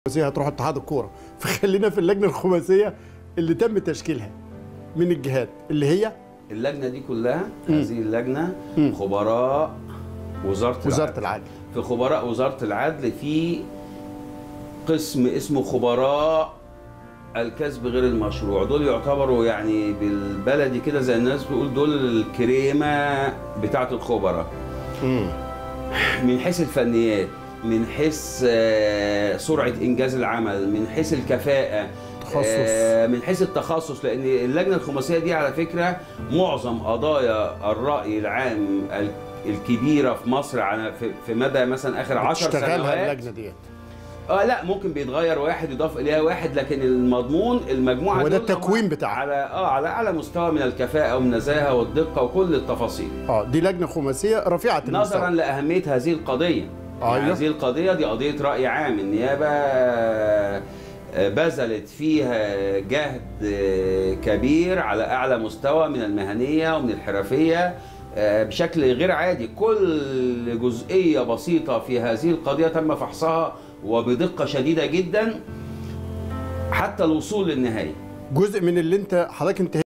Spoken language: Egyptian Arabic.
الخماسيه هتروح اتحاد الكوره فخلينا في اللجنه الخماسيه اللي تم تشكيلها من الجهات اللي هي اللجنه دي كلها هذه اللجنه خبراء وزاره وزاره العدل. العدل في خبراء وزاره العدل في قسم اسمه خبراء الكسب غير المشروع دول يعتبروا يعني بالبلدي كده زي الناس بتقول دول الكريمه بتاعه الخبراء من حيث الفنيات من حيث آه، سرعه انجاز العمل من حيث الكفاءه تخصص. آه، من حيث التخصص لان اللجنه الخماسيه دي على فكره معظم قضايا الراي العام ال- الكبيره في مصر على في- في مدى مثلا اخر 10 تشتغلها سنوات اللجنه ديت اه لا ممكن بيتغير واحد يضاف اليها واحد لكن المضمون المجموعه هو ده دول هم التكوين بتاعها. على اه على اعلى مستوى من الكفاءه والنزاهه والدقه وكل التفاصيل اه دي لجنه خماسيه رفيعه نظرا المستوى لاهميه هذه القضيه أيوة. يعني هذه القضيه دي قضيه راي عام النيابه آه، بذلت فيها جهد آه، كبير على اعلى مستوى من المهنيه ومن الحرفيه آه، بشكل غير عادي كل جزئيه بسيطه في هذه القضيه تم فحصها وبدقه شديده جدا حتى الوصول للنهايه جزء من اللي انت حضرتك انت